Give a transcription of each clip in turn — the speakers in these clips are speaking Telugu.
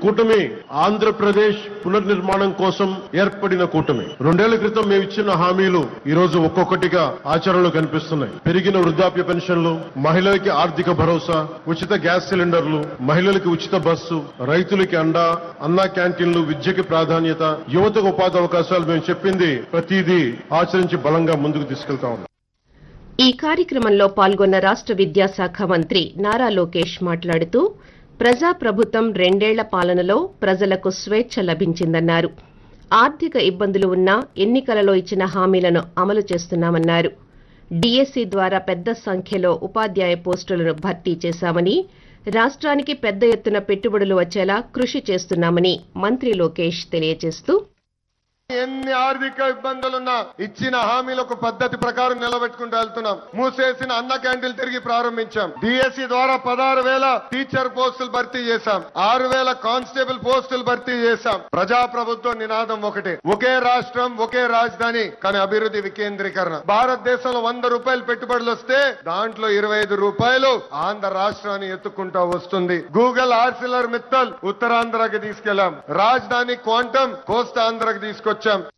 కూటమి ఆంధ్రప్రదేశ్ పునర్నిర్మాణం కోసం ఏర్పడిన కూటమి రెండేళ్ల క్రితం మేము ఇచ్చిన హామీలు ఈ రోజు ఒక్కొక్కటిగా ఆచరణలో కనిపిస్తున్నాయి పెరిగిన వృద్ధాప్య పెన్షన్లు మహిళలకి ఆర్థిక భరోసా ఉచిత గ్యాస్ సిలిండర్లు మహిళలకి ఉచిత బస్సు రైతులకి అండా అన్నా క్యాంటీన్లు విద్యకి ప్రాధాన్యత యువతకు ఉపాధి అవకాశాలు మేము చెప్పింది ప్రతిదీ ఆచరించి బలంగా ముందుకు తీసుకెళ్తా ఉన్నాం ఈ కార్యక్రమంలో పాల్గొన్న రాష్ట్ర విద్యాశాఖ మంత్రి నారా లోకేష్ మాట్లాడుతూ ప్రజాప్రభుత్వం రెండేళ్ల పాలనలో ప్రజలకు స్వేచ్ఛ లభించిందన్నారు ఆర్థిక ఇబ్బందులు ఉన్నా ఎన్నికలలో ఇచ్చిన హామీలను అమలు చేస్తున్నామన్నారు డీఎస్సీ ద్వారా పెద్ద సంఖ్యలో ఉపాధ్యాయ పోస్టులను భర్తీ చేశామని రాష్ట్రానికి పెద్ద ఎత్తున పెట్టుబడులు వచ్చేలా కృషి చేస్తున్నామని మంత్రి లోకేష్ తెలియజేస్తూ ఎన్ని ఆర్థిక ఇబ్బందులున్నా ఇచ్చిన హామీలకు పద్ధతి ప్రకారం నిలబెట్టుకుంటూ వెళ్తున్నాం మూసేసిన అన్న క్యాంటీన్లు తిరిగి ప్రారంభించాం డిఎస్సి ద్వారా పదహారు వేల టీచర్ పోస్టులు భర్తీ చేశాం ఆరు వేల కానిస్టేబుల్ పోస్టులు భర్తీ చేశాం ప్రజాప్రభుత్వం నినాదం ఒకటే ఒకే రాష్ట్రం ఒకే రాజధాని కానీ అభివృద్ధి వికేంద్రీకరణ భారతదేశంలో వంద రూపాయలు పెట్టుబడులు వస్తే దాంట్లో ఇరవై ఐదు రూపాయలు ఆంధ్ర రాష్ట్రాన్ని ఎత్తుకుంటా వస్తుంది గూగుల్ ఆర్సిలర్ మిత్తల్ ఉత్తరాంధ్రకి తీసుకెళ్లాం రాజధాని క్వాంటమ్ కోస్తాంధ్రకి తీసుకొచ్చాం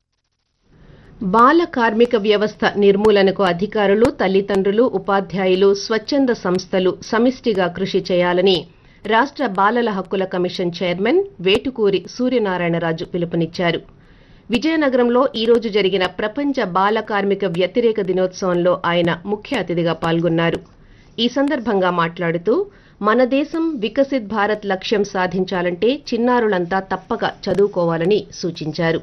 బాల కార్మిక వ్యవస్థ నిర్మూలనకు అధికారులు తల్లిదండ్రులు ఉపాధ్యాయులు స్వచ్ఛంద సంస్థలు సమిష్టిగా కృషి చేయాలని రాష్ట్ర బాలల హక్కుల కమిషన్ చైర్మన్ వేటుకూరి సూర్యనారాయణరాజు పిలుపునిచ్చారు విజయనగరంలో ఈ రోజు జరిగిన ప్రపంచ బాల కార్మిక వ్యతిరేక దినోత్సవంలో ఆయన ముఖ్య అతిథిగా పాల్గొన్నారు ఈ సందర్భంగా మాట్లాడుతూ మన దేశం వికసిత్ భారత్ లక్ష్యం సాధించాలంటే చిన్నారులంతా తప్పక చదువుకోవాలని సూచించారు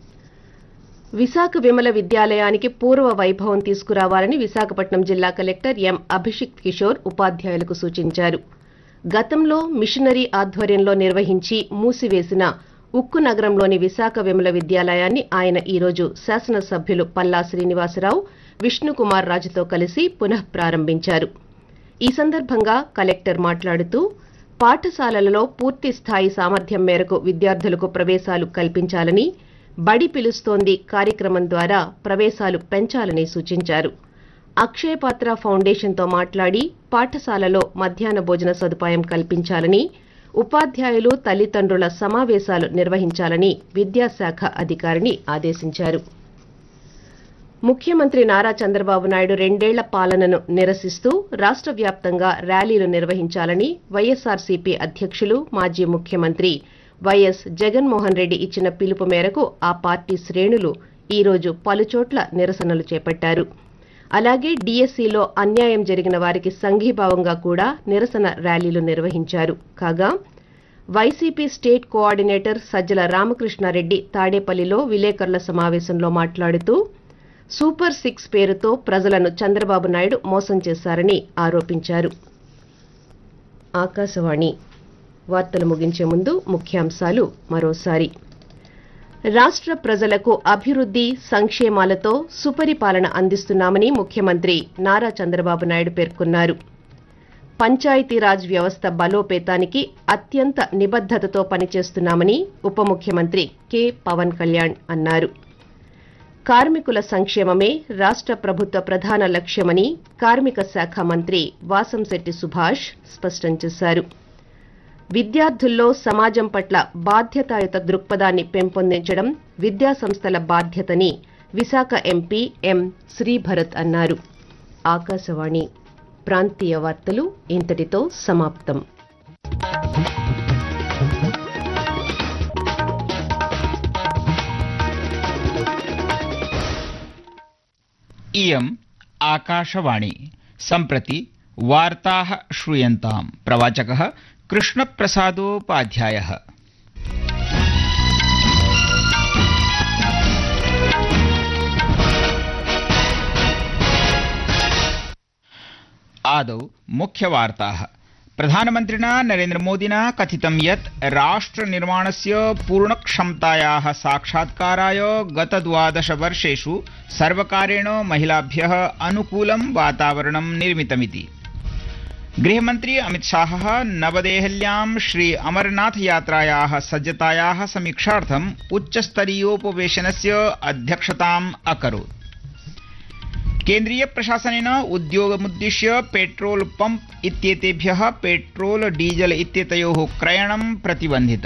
విశాఖ విమల విద్యాలయానికి పూర్వ వైభవం తీసుకురావాలని విశాఖపట్నం జిల్లా కలెక్టర్ ఎం అభిషిక్ కిషోర్ ఉపాధ్యాయులకు సూచించారు గతంలో మిషనరీ ఆధ్వర్యంలో నిర్వహించి మూసివేసిన ఉక్కు నగరంలోని విశాఖ విమల విద్యాలయాన్ని ఆయన ఈరోజు శాసనసభ్యులు పల్లా శ్రీనివాసరావు విష్ణుకుమార్ రాజుతో కలిసి పునః ప్రారంభించారు ఈ సందర్భంగా కలెక్టర్ మాట్లాడుతూ పాఠశాలలలో పూర్తి స్థాయి సామర్థ్యం మేరకు విద్యార్థులకు ప్రవేశాలు కల్పించాలని బడి పిలుస్తోంది కార్యక్రమం ద్వారా ప్రవేశాలు పెంచాలని సూచించారు అక్షయపాత్ర ఫౌండేషన్తో మాట్లాడి పాఠశాలలో మధ్యాహ్న భోజన సదుపాయం కల్పించాలని ఉపాధ్యాయులు తల్లిదండ్రుల సమావేశాలు నిర్వహించాలని విద్యాశాఖ అధికారిని ఆదేశించారు ముఖ్యమంత్రి నారా చంద్రబాబు నాయుడు రెండేళ్ల పాలనను నిరసిస్తూ రాష్ట్ర వ్యాప్తంగా ర్యాలీలు నిర్వహించాలని వైఎస్ఆర్సీపీ అధ్యక్షులు మాజీ ముఖ్యమంత్రి వైఎస్ జగన్మోహన్ రెడ్డి ఇచ్చిన పిలుపు మేరకు ఆ పార్టీ శ్రేణులు ఈ రోజు పలుచోట్ల నిరసనలు చేపట్టారు అలాగే డీఎస్సీలో అన్యాయం జరిగిన వారికి సంఘీభావంగా కూడా నిరసన ర్యాలీలు నిర్వహించారు కాగా YCP state coordinator Sajjala Ramakrishnareddy తాడేపల్లిలో విలేకరుల సమావేశంలో మాట్లాడుతూ సూపర్ సిక్స్ పేరుతో ప్రజలను చంద్రబాబు నాయుడు మోసం చేశారని ఆరోపించారు ఆకాశవాణి వార్తలు ముగించే ముందు ముఖ్యాంశాలు మరోసారి రాష్ట్ర ప్రజలకు అభివృద్ధి సంక్షేమాలతో సుపరిపాలన అందిస్తున్నామని ముఖ్యమంత్రి నారా చంద్రబాబు నాయుడు పేర్కొన్నారు పంచాయతీరాజ్ వ్యవస్థ బలోపేతానికి అత్యంత నిబద్దతతో పనిచేస్తున్నామని ఉప ముఖ్యమంత్రి కె పవన్ కళ్యాణ్ అన్నారు కార్మికుల సంక్షేమమే రాష్ట్ర ప్రభుత్వ ప్రధాన లక్ష్యమని కార్మిక శాఖ మంత్రి వాసంశెట్టి సుభాష్ స్పష్టం చేశారు విద్యార్థుల్లో సమాజం పట్ల బాధ్యతాయుత దృక్పథాన్ని పెంపొందించడం విద్యాసంస్థల బాధ్యతని విశాఖ ఎంపీ ఎం శ్రీభరత్ అన్నారు ఆకాశవాణి ప్రాంతీయ వార్తలు ఇంతటితో సమాప్తం इयम् आकाशवाणी सम्प्रति वार्ताः श्रूयन्ताम् प्रवाचकः कृष्णप्रसादोपाध्यायः आदौ मुख्यवार्ताः प्रधानमन्त्रिणा नरेन्द्रमोदिना कथितं यत् राष्ट्रनिर्माणस्य पूर्णक्षमतायाः साक्षात्काराय गतद्वादशवर्षेषु सर्वकारेण महिलाभ्यः अनुकूलं वातावरणं निर्मितमिति गृहमन्त्री अमितशाहः नवदेहल्यां श्री अमरनाथ यात्रायाः सज्जतायाः समीक्षार्थम् उच्चस्तरीयोपवेशनस्य अध्यक्षताम् अकरोत् केन्द्रीय प्रशासनेन उद्योगमुद्दिश्य पेट्रोल पम्प इत्येतेभ्यः पेट्रोल डीजल इत्येतयोः क्रयणं प्रतिबन्धितम्